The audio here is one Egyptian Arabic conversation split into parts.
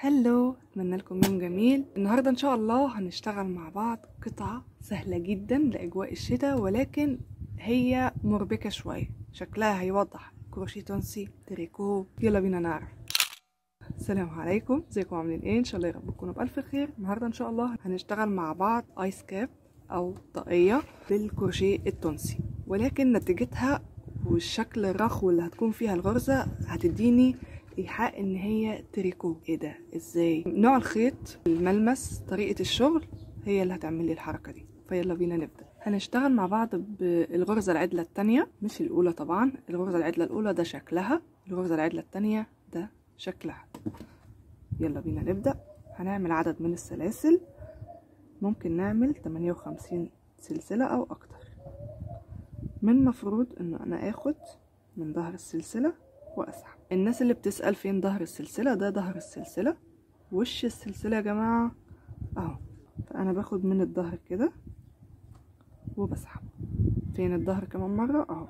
هلو اتمنى لكم يوم جميل النهارده ان شاء الله هنشتغل مع بعض قطعه سهله جدا لاجواء الشتاء ولكن هي مربكه شويه شكلها هيوضح كروشيه تونسي تريكو يلا بينا نعرف السلام عليكم ازيكم عاملين ايه ان شاء الله يا رب تكونوا بالف خير النهارده ان شاء الله هنشتغل مع بعض ايس كاب او طاقيه بالكروشيه التونسي ولكن نتيجتها والشكل الرخو اللي هتكون فيها الغرزه هتديني ايحاء ان هي تريكو ايه ده ازاي نوع الخيط الملمس طريقه الشغل هي اللي هتعمل لي الحركه دي فيلا بينا نبدا هنشتغل مع بعض بالغرزه العدله الثانيه مش الاولى طبعا الغرزه العدله الاولى ده شكلها الغرزه العدله الثانيه ده شكلها يلا بينا نبدا هنعمل عدد من السلاسل ممكن نعمل 58 سلسله او اكتر من مفروض ان انا اخد من ظهر السلسله واسحب الناس اللي بتسأل فين ظهر السلسلة ده ظهر السلسلة وش السلسلة يا جماعة اهو فانا باخد من الظهر كده وبسحب فين الظهر كمان مرة اهو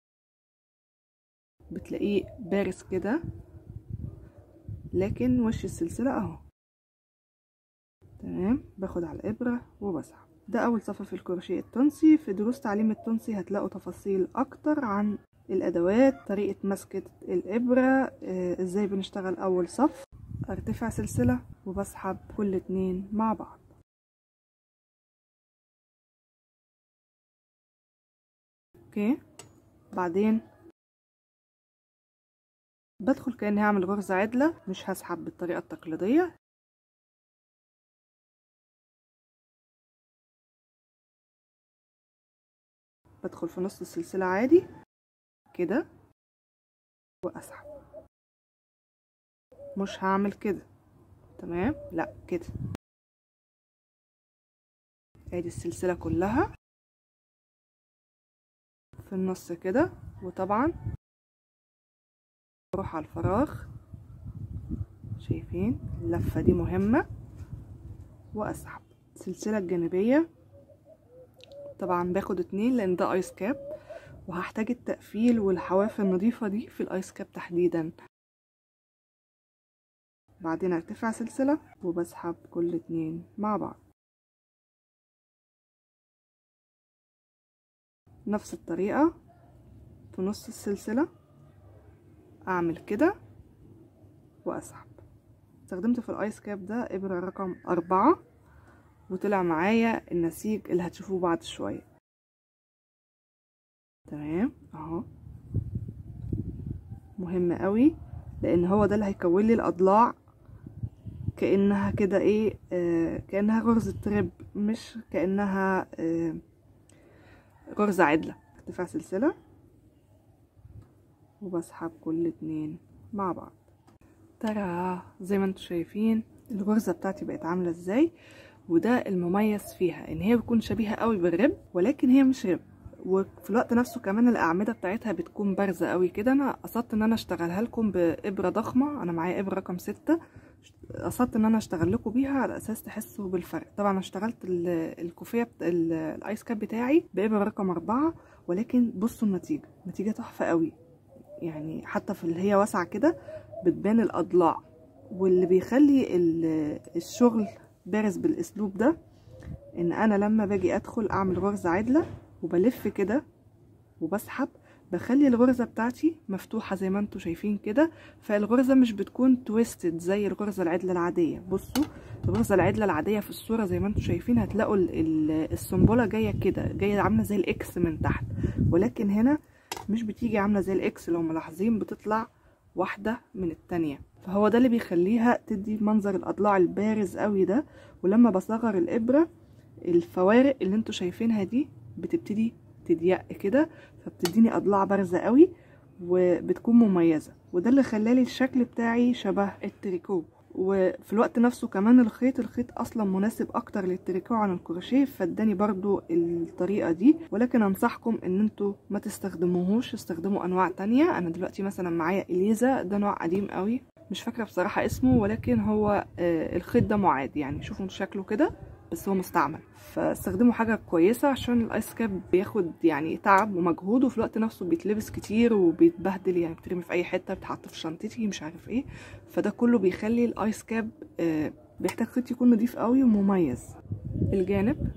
بتلاقيه بارز كده لكن وش السلسلة اهو تمام باخد على الابرة وبسحب ده اول صفحة في الكروشيه التونسي في دروس تعليم التونسي هتلاقوا تفاصيل اكتر عن الادوات طريقة مسكة الابرة ازاي بنشتغل اول صف ارتفع سلسلة وبسحب كل اتنين مع بعض اوكي بعدين بدخل كأني هعمل غرزة عدلة مش هسحب بالطريقة التقليدية بدخل في نص السلسلة عادي كده واسحب مش هعمل كده تمام لا كده ادي السلسله كلها في النص كده وطبعا بروح على الفراغ شايفين اللفه دي مهمه واسحب السلسله الجانبيه طبعا باخد اتنين لان ده ايس كاب وهحتاج التقفيل والحواف النظيفة دي في الايس كاب تحديدا بعدين ارتفع سلسلة وبسحب كل اتنين مع بعض نفس الطريقة في نص السلسلة اعمل كده واسحب استخدمت في الايس كاب ده ابرة رقم اربعة وطلع معايا النسيج اللي هتشوفوه بعد شويه تمام اهو مهم قوي لان هو ده اللي هيكون لي الاضلاع كانها كده ايه آه كانها غرزه رب مش كانها آه غرزه عدله ارتفاع سلسله وبسحب كل اتنين مع بعض ترى زي ما انتم شايفين الغرزه بتاعتي بقت عامله ازاي وده المميز فيها ان هي بتكون شبيهه قوي بالرب ولكن هي مش رب وفي الوقت نفسه كمان الاعمده بتاعتها بتكون بارزه قوي كده انا قصدت ان انا اشتغلها لكم بابره ضخمه انا معايا ابره رقم ستة قصدت ان انا اشتغل لكم بيها على اساس تحسوا بالفرق طبعا اشتغلت الكوفيه الايس كاب بتاعي بابره رقم أربعة ولكن بصوا النتيجه نتيجه تحفه قوي يعني حتى في اللي هي واسعه كده بتبان الاضلاع واللي بيخلي الشغل بارز بالاسلوب ده ان انا لما باجي ادخل اعمل غرزه عدله وبلف كده وبسحب بخلي الغرزة بتاعتي مفتوحة زي ما انتوا شايفين كده فالغرزة مش بتكون تويستد زي الغرزة العدلة العادية بصوا الغرزة العدلة العادية في الصورة زي ما انتوا شايفين هتلاقوا السنبلة جاية كده جاية عاملة زي الاكس من تحت ولكن هنا مش بتيجي عاملة زي الاكس لو ملاحظين بتطلع واحدة من التانية فهو ده اللي بيخليها تدي منظر الاضلاع البارز قوي ده ولما بصغر الابرة الفوارق اللي انتوا شايفينها دي بتبتدي تضيق كده فبتديني اضلاع بارزه قوي وبتكون مميزه وده اللي خلالي الشكل بتاعي شبه التريكو وفي الوقت نفسه كمان الخيط الخيط اصلا مناسب اكتر للتريكو عن الكروشيه فاداني برضو الطريقه دي ولكن انصحكم ان انتوا ما تستخدموهوش استخدموا انواع تانية انا دلوقتي مثلا معايا اليزا ده نوع قديم قوي مش فاكره بصراحه اسمه ولكن هو الخيط ده معاد يعني شوفوا شكله كده بس هو مستعمل فاستخدموا حاجه كويسه عشان الايس كاب بياخد يعني تعب ومجهود وفي الوقت نفسه بيتلبس كتير وبيتبهدل يعني بترمي في اي حته بتحط في شنطتي مش عارف ايه فده كله بيخلي الايس كاب آه، بيحتاج خيط يكون نضيف قوي ومميز الجانب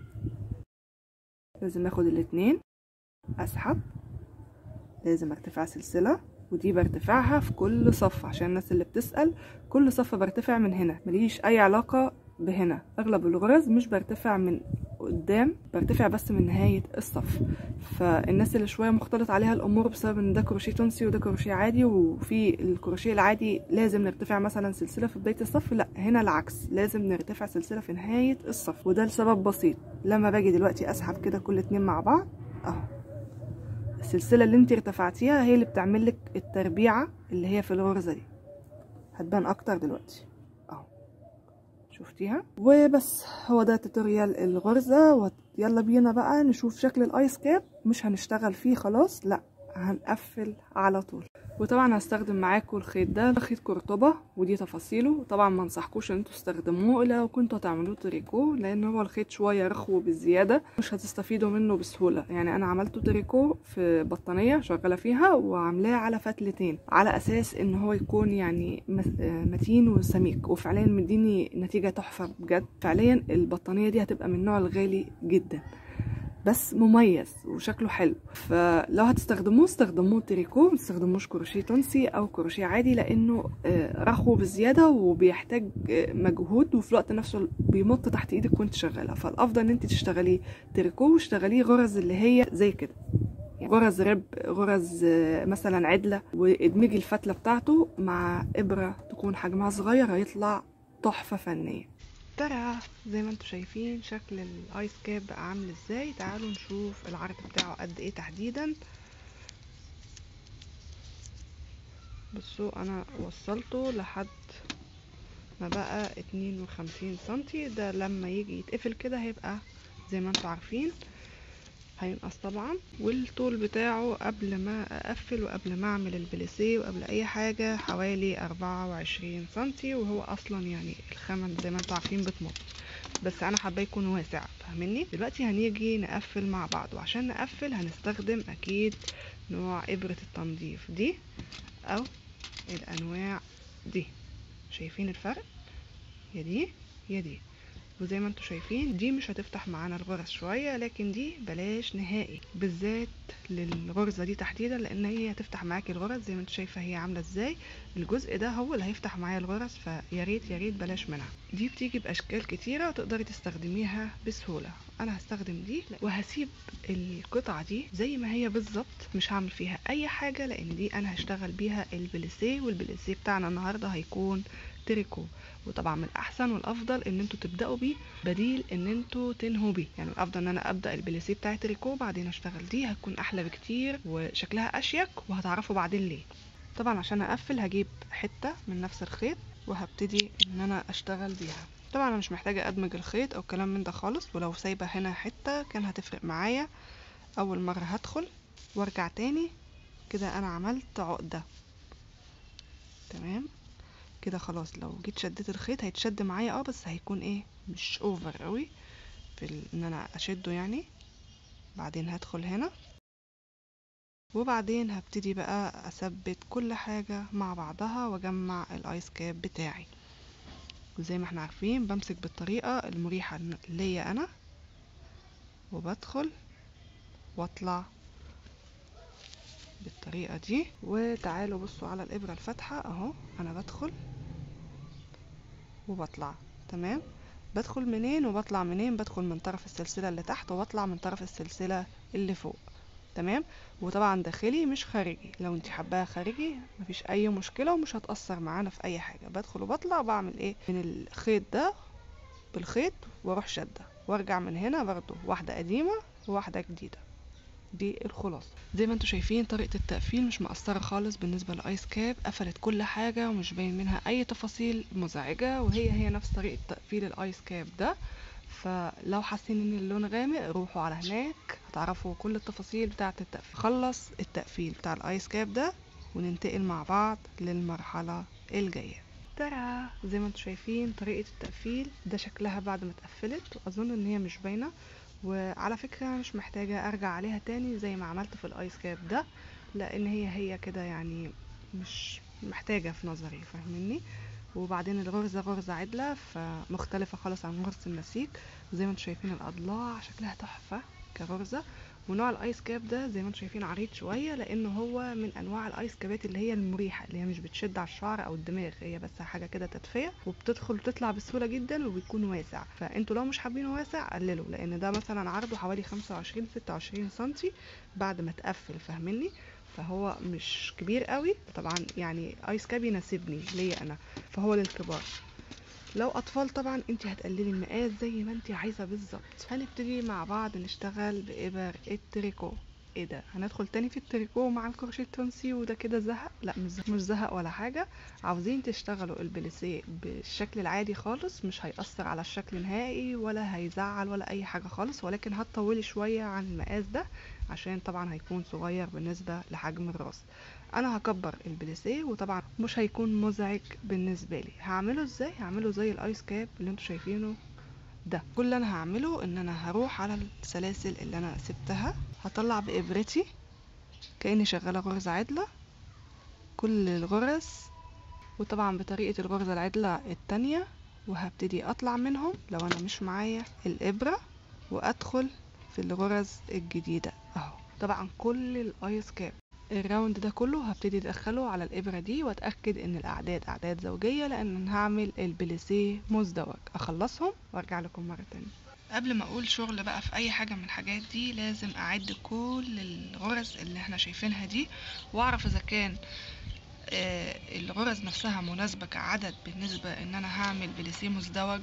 لازم اخد الاتنين اسحب لازم ارتفع سلسله ودي برتفعها في كل صف عشان الناس اللي بتسأل كل صف برتفع من هنا مليش اي علاقة بهنا اغلب الغرز مش برتفع من قدام برتفع بس من نهاية الصف فالناس اللي شوية مختلط عليها الامور بسبب ان ده كروشيه تونسي وده كروشيه عادي وفي الكروشيه العادي لازم نرتفع مثلا سلسلة في بداية الصف لا هنا العكس لازم نرتفع سلسلة في نهاية الصف وده لسبب بسيط لما باجي دلوقتي اسحب كده كل اتنين مع بعض اهو السلسلة اللي انت ارتفعتيها هي اللي بتعمل لك التربيعة اللي هي في الغرزة دي هتبان اكتر دلوقتي اهو شفتيها وبس هو ده توتوريال الغرزة ويلا بينا بقى نشوف شكل الايس كاب مش هنشتغل فيه خلاص لا هنقفل على طول وطبعا هستخدم معاكم الخيط ده خيط قرطبة ودي تفاصيله طبعا ما انصحكوش ان انتوا تستخدموه لو كنتوا هتعملوه تريكو لان هو الخيط شوية رخو بالزيادة مش هتستفيدوا منه بسهولة يعني انا عملته تريكو في بطانية شغالة فيها وعاملاه على فتلتين على اساس ان هو يكون يعني متين وسميك وفعليا مديني نتيجة تحفة بجد فعليا البطانية دي هتبقى من النوع الغالي جدا بس مميز وشكله حلو فلو هتستخدموه استخدموه تريكو ما تستخدموش كروشيه تونسي او كروشيه عادي لانه رخو بزياده وبيحتاج مجهود وفي الوقت نفسه بيمط تحت ايدك وانت شغاله فالافضل ان انت تشتغليه تريكو واشتغليه غرز اللي هي زي كده يعني غرز رب غرز مثلا عدله وادمجي الفتله بتاعته مع ابره تكون حجمها صغير هيطلع تحفه فنيه ترى زي ما انتم شايفين شكل الايس كاب بقى عامل ازاي تعالوا نشوف العرض بتاعه قد ايه تحديدا بصوا انا وصلته لحد ما بقى اتنين وخمسين سنتي ده لما يجي يتقفل كده هيبقى زي ما انتم عارفين هينقص طبعا والطول بتاعه قبل ما اقفل وقبل ما اعمل البليسيه وقبل اي حاجة حوالي اربعة وعشرين سنتي وهو اصلا يعني الخمن زي ما انتوا عارفين بتمط بس انا حابه يكون واسع فاهمني دلوقتي هنيجي نقفل مع بعض وعشان نقفل هنستخدم اكيد نوع ابرة التنظيف دي او الانواع دي شايفين الفرق يا دي يا دي وزي ما انتم شايفين دي مش هتفتح معانا الغرز شويه لكن دي بلاش نهائي بالذات للغرزه دي تحديدا لان هي هتفتح معاكي الغرز زي ما انت شايفه هي عامله ازاي الجزء ده هو اللي هيفتح معايا الغرز فيا ريت يا ريت بلاش منها دي بتيجي باشكال كتيره وتقدري تستخدميها بسهوله انا هستخدم دي وهسيب القطعه دي زي ما هي بالظبط مش هعمل فيها اي حاجه لان دي انا هشتغل بيها البليسيه والبليسيه بتاعنا النهارده هيكون تريكو وطبعا من الاحسن والافضل ان انتوا تبداوا بيه بديل ان انتوا تنهوا بيه يعني الافضل ان انا ابدا البليسيه بتاعي تريكو بعدين اشتغل دي هتكون احلى بكتير وشكلها اشيك وهتعرفوا بعدين ليه طبعا عشان اقفل هجيب حته من نفس الخيط وهبتدي ان انا اشتغل بيها طبعا انا مش محتاجه ادمج الخيط او كلام من ده خالص ولو سايبه هنا حته كان هتفرق معايا اول مره هدخل وارجع تاني كده انا عملت عقده تمام كده خلاص لو جيت شديت الخيط هيتشد معايا اه بس هيكون ايه مش اوفر قوي في ال... ان انا اشده يعني بعدين هدخل هنا وبعدين هبتدي بقى اثبت كل حاجة مع بعضها واجمع الايس كاب بتاعي وزي ما احنا عارفين بمسك بالطريقة المريحة ليا انا وبدخل واطلع بالطريقة دي وتعالوا بصوا على الابرة الفاتحة اهو انا بدخل وبطلع تمام بدخل منين وبطلع منين بدخل من طرف السلسلة اللي تحت وبطلع من طرف السلسلة اللي فوق تمام وطبعا داخلي مش خارجي لو انت حباها خارجي مفيش اي مشكلة ومش هتأثر معانا في اي حاجة بدخل وبطلع بعمل ايه من الخيط ده بالخيط واروح شدة وارجع من هنا برضو واحدة قديمة وواحدة جديدة دي الخلاصة زي ما انتم شايفين طريقة التقفيل مش مقصرة خالص بالنسبة للايس كاب قفلت كل حاجة ومش باين منها اي تفاصيل مزعجة وهي هي نفس طريقة تقفيل الايس كاب ده فلو حاسين ان اللون غامق روحوا على هناك هتعرفوا كل التفاصيل بتاعة التقفيل خلص التقفيل بتاع الايس كاب ده وننتقل مع بعض للمرحلة الجاية ترى زي ما انتم شايفين طريقة التقفيل ده شكلها بعد ما اتقفلت واظن ان هي مش باينة وعلى فكرة مش محتاجة ارجع عليها تاني زي ما عملت في الايس كاب ده لان هي هي كده يعني مش محتاجة في نظري فاهميني وبعدين الغرزة غرزة عدلة فمختلفة خالص عن غرزة النسيج زي ما انتم شايفين الاضلاع شكلها تحفة كغرزة ونوع الايس كاب ده زي ما انتم شايفين عريض شويه لانه هو من انواع الايس كابات اللي هي المريحه اللي هي مش بتشد على الشعر او الدماغ هي بس حاجه كده تدفئه وبتدخل وتطلع بسهوله جدا وبيكون واسع فانتوا لو مش حابينه واسع قللوا لان ده مثلا عرضه حوالي 25 26 سنتي بعد ما تقفل فاهمني فهو مش كبير قوي طبعا يعني ايس كاب يناسبني ليا انا فهو للكبار لو اطفال طبعا انت هتقللي المقاس زي ما انت عايزه بالظبط هنبتدي مع بعض نشتغل بابر التريكو ايه ده هندخل تاني في التريكو مع الكروشيه التونسي وده كده زهق لا مش زهق, مش زهق ولا حاجه عاوزين تشتغلوا البليسيه بالشكل العادي خالص مش هيأثر على الشكل نهائي ولا هيزعل ولا اي حاجه خالص ولكن هتطولي شويه عن المقاس ده عشان طبعا هيكون صغير بالنسبه لحجم الراس انا هكبر البليسيه وطبعا مش هيكون مزعج بالنسبه لي هعمله ازاي هعمله زي الايس كاب اللي انتوا شايفينه ده كل اللي انا هعمله ان انا هروح على السلاسل اللي انا سبتها هطلع بابرتي كاني شغاله غرزه عدله كل الغرز وطبعا بطريقه الغرزه العدله التانية وهبتدي اطلع منهم لو انا مش معايا الابره وادخل في الغرز الجديده اهو طبعا كل الايس كاب الراوند ده كله هبتدي ادخله على الابره دي واتاكد ان الاعداد اعداد زوجيه لان هعمل البليسيه مزدوج اخلصهم وارجع لكم مره تانية قبل ما اقول شغل بقى في اي حاجه من الحاجات دي لازم اعد كل الغرز اللي احنا شايفينها دي واعرف اذا كان آه الغرز نفسها مناسبه كعدد بالنسبه ان انا هعمل بليسيه مزدوج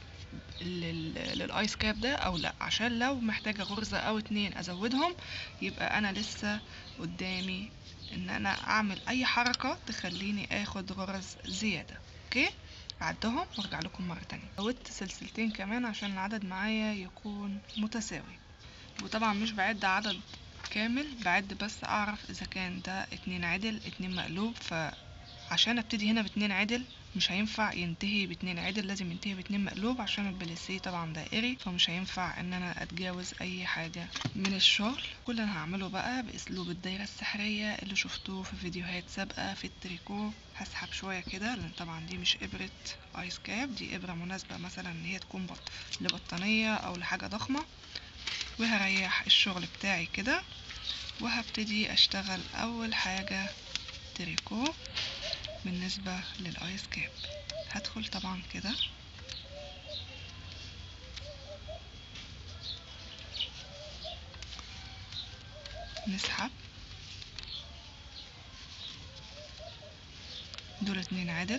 للايس كاب ده او لا عشان لو محتاجه غرزه او اتنين ازودهم يبقى انا لسه قدامي ان انا اعمل اي حركه تخليني اخد غرز زياده اوكي اعدهم وارجع لكم مره تانية زودت سلسلتين كمان عشان العدد معايا يكون متساوي وطبعا مش بعد عدد كامل بعد بس اعرف اذا كان ده اتنين عدل اتنين مقلوب فعشان ابتدي هنا باتنين عدل مش هينفع ينتهي باتنين عدل لازم ينتهي باتنين مقلوب عشان البليسيه طبعا دائري فمش هينفع ان انا اتجاوز اي حاجة من الشغل كل اللي انا هعمله بقى باسلوب الدايرة السحرية اللي شفتوه في فيديوهات سابقة في التريكو هسحب شوية كده لان طبعا دي مش ابرة ايس كاب دي ابرة مناسبة مثلا ان هي تكون بط لبطانية او لحاجة ضخمة وهريح الشغل بتاعي كده وهبتدي اشتغل اول حاجة تريكو بالنسبة للايس كاب هدخل طبعا كده نسحب دول اتنين عدل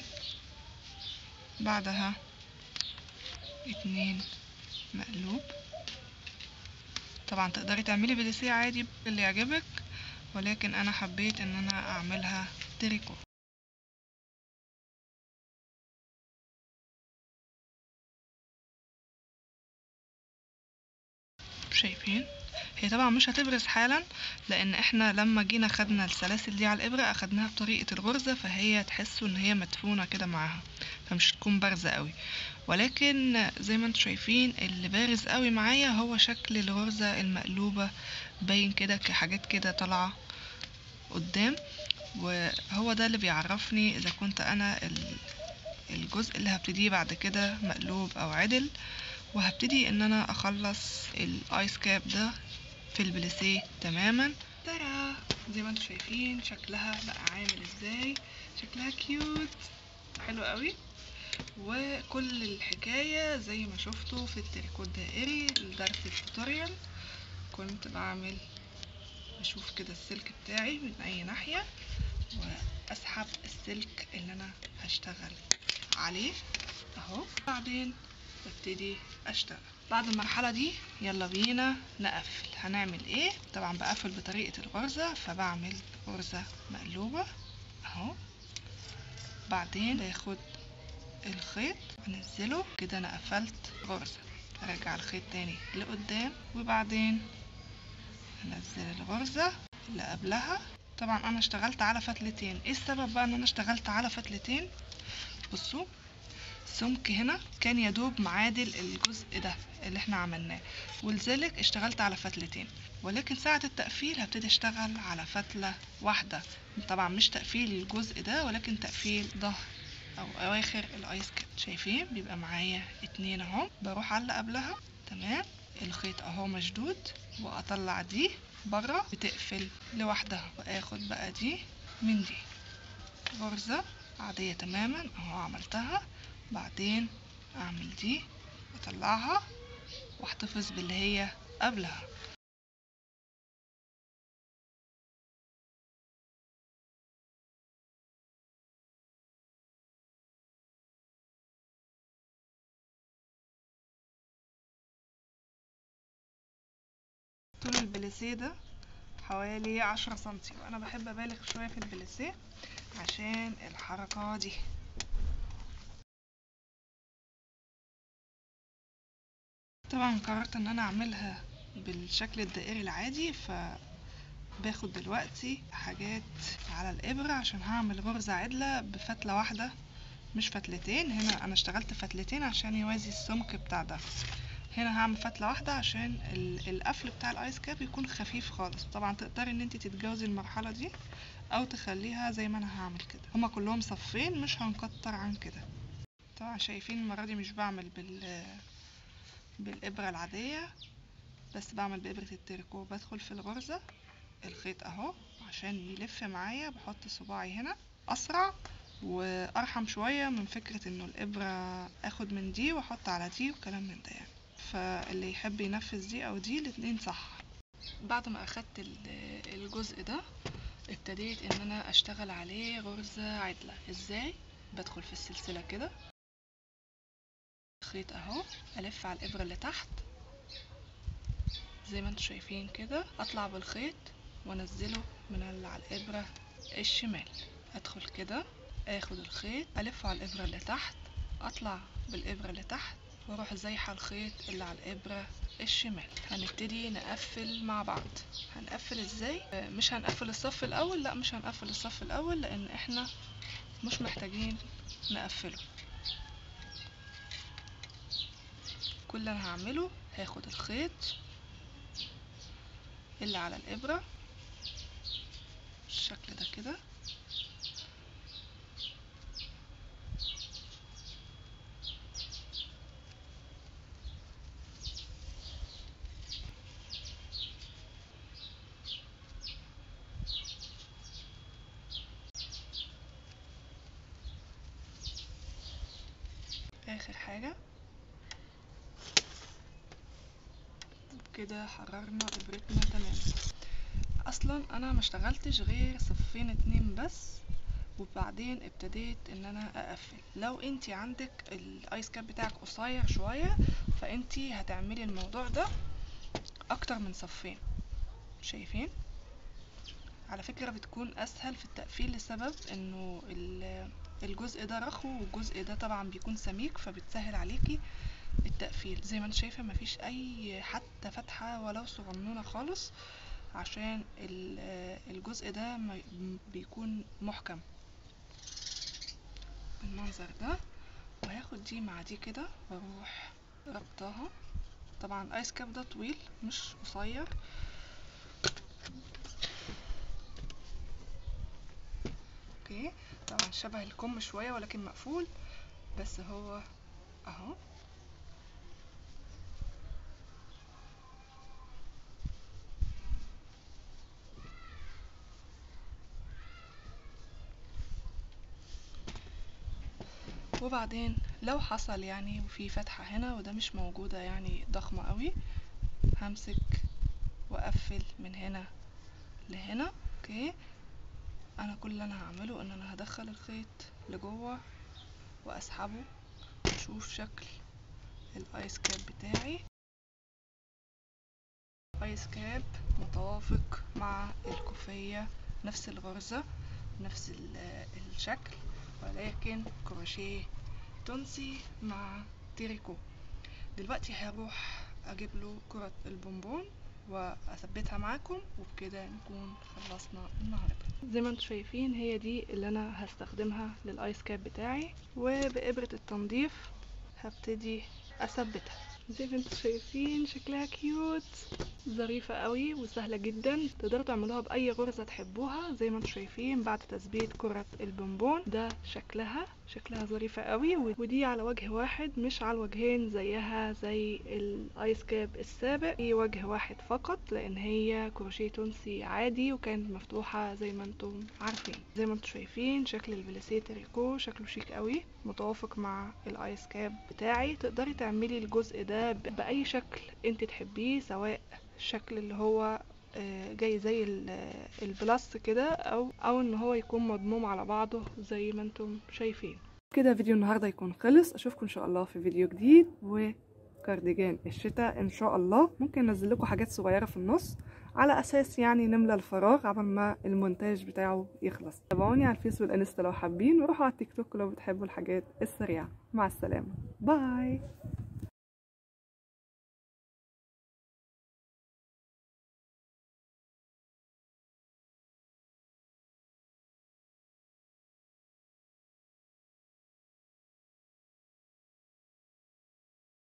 بعدها اتنين مقلوب طبعا تقدري تعملي بليسيه عادي اللي يعجبك ولكن انا حبيت ان انا اعملها تريكو شايفين هي طبعا مش هتبرز حالا لان احنا لما جينا خدنا السلاسل دي على الابره اخدناها بطريقه الغرزه فهي تحسوا ان هي مدفونه كده معاها فمش تكون بارزه قوي ولكن زي ما انتم شايفين اللي بارز قوي معايا هو شكل الغرزه المقلوبه باين كده كحاجات كده طالعه قدام وهو ده اللي بيعرفني اذا كنت انا الجزء اللي هبتديه بعد كده مقلوب او عدل وهبتدي ان انا اخلص الايس كاب ده في البليسيه تماما ترى زي ما انتم شايفين شكلها بقى عامل ازاي شكلها كيوت حلو قوي وكل الحكاية زي ما شفتوا في التريكو الدائري لدرس التوتوريال كنت بعمل بشوف كده السلك بتاعي من اي ناحية واسحب السلك اللي انا هشتغل عليه اهو بعدين ببتدي اشتغل بعد المرحلة دي يلا بينا نقفل هنعمل ايه طبعا بقفل بطريقة الغرزة فبعمل غرزة مقلوبة اهو بعدين باخد الخيط انزله كده انا قفلت غرزة ارجع الخيط تاني لقدام وبعدين انزل الغرزة اللي قبلها طبعا انا اشتغلت على فتلتين ايه السبب بقى ان انا اشتغلت على فتلتين بصوا السمك هنا كان يدوب معادل الجزء ده اللي احنا عملناه ولذلك اشتغلت على فتلتين ولكن ساعة التقفيل هبتدي اشتغل على فتلة واحدة طبعا مش تقفيل الجزء ده ولكن تقفيل ظهر او اواخر الايس كاب شايفين بيبقى معايا اتنين اهو بروح على قبلها تمام الخيط اهو مشدود واطلع دي بره بتقفل لوحدها واخد بقى دي من دي غرزة عادية تماما اهو عملتها بعدين اعمل دي واطلعها واحتفظ باللي هي قبلها طول البليسيه ده حوالي عشرة سنتي وانا بحب ابالغ شوية في البليسيه عشان الحركة دي طبعا قررت ان انا اعملها بالشكل الدائري العادي ف باخد دلوقتي حاجات على الابرة عشان هعمل غرزة عدلة بفتلة واحدة مش فتلتين هنا انا اشتغلت فتلتين عشان يوازي السمك بتاع ده هنا هعمل فتلة واحدة عشان ال- القفل بتاع الايس كاب يكون خفيف خالص طبعا تقدري ان انت تتجاوزي المرحلة دي او تخليها زي ما انا هعمل كده هما كلهم صفين مش هنكتر عن كده طبعا شايفين المرة دي مش بعمل بال بالإبرة العادية بس بعمل بإبرة التريكو بدخل في الغرزة الخيط اهو عشان يلف معايا بحط صباعي هنا اسرع وارحم شوية من فكرة انه الابرة اخد من دي واحط على دي وكلام من ده يعني فاللي يحب ينفذ دي او دي الاتنين صح بعد ما اخدت ال- الجزء ده ابتديت ان انا اشتغل عليه غرزة عدلة ازاي بدخل في السلسلة كده خيط اهو الف على الابرة اللي تحت زي ما انتم شايفين كده اطلع بالخيط وانزله من اللي على الابرة الشمال ادخل كده اخد الخيط الفه على الابرة اللي تحت اطلع بالابرة اللي تحت واروح زايحة الخيط اللي على الابرة الشمال هنبتدي نقفل مع بعض هنقفل ازاي آه، مش هنقفل الصف الاول لا مش هنقفل الصف الاول لان احنا مش محتاجين نقفله كل اللي انا هعمله هاخد الخيط اللي على الابرة بالشكل ده كده اخر حاجة كده حررنا ابرتنا تمام اصلا انا ما اشتغلتش غير صفين اتنين بس وبعدين ابتديت ان انا اقفل لو انتي عندك الايس كاب بتاعك قصير شوية فانتي هتعملي الموضوع ده اكتر من صفين شايفين على فكرة بتكون اسهل في التقفيل لسبب انه ال- الجزء ده رخو والجزء ده طبعا بيكون سميك فبتسهل عليكي التقفيل زي ما انت شايفة مفيش اي حتى فتحة ولو صغنونة خالص عشان ال- الجزء ده ما- بيكون محكم بالمنظر ده وهاخد دي مع دي كده واروح ربطاها طبعا الايس كاب ده طويل مش قصير اوكي طبعا شبه الكم شوية ولكن مقفول بس هو اهو وبعدين لو حصل يعني وفي فتحة هنا وده مش موجودة يعني ضخمة قوي همسك واقفل من هنا لهنا اوكي انا كل اللي انا هعمله ان انا هدخل الخيط لجوه واسحبه واشوف شكل الايس كاب بتاعي ايس كاب متوافق مع الكوفية نفس الغرزة نفس ال- الشكل ولكن كروشيه تونسي مع تريكو دلوقتي هروح اجيب له كرة البونبون واثبتها معاكم وبكده نكون خلصنا النهارده زي ما انتم شايفين هي دي اللي انا هستخدمها للايس كاب بتاعي وبابره التنظيف هبتدي اثبتها زي ما انتم شايفين شكلها كيوت ظريفة قوي وسهلة جدا تقدروا تعملوها بأي غرزة تحبوها زي ما انتم شايفين بعد تثبيت كرة البونبون ده شكلها شكلها ظريفة قوي ودي على وجه واحد مش على الوجهين زيها زي الايس كاب السابق هي وجه واحد فقط لان هي كروشيه تونسي عادي وكانت مفتوحة زي ما انتم عارفين زي ما انتم شايفين شكل البليسيه تريكو شكله شيك قوي متوافق مع الايس كاب بتاعي تقدري تعملي الجزء ده بأي شكل انت تحبيه سواء الشكل اللي هو جاي زي البلاس كده او او ان هو يكون مضموم على بعضه زي ما انتم شايفين كده فيديو النهارده يكون خلص اشوفكم ان شاء الله في فيديو جديد وكارديجان الشتاء ان شاء الله ممكن انزل لكم حاجات صغيره في النص على اساس يعني نملى الفراغ قبل ما المونتاج بتاعه يخلص تابعوني على الفيس والانستا لو حابين وروحوا على التيك توك لو بتحبوا الحاجات السريعه مع السلامه باي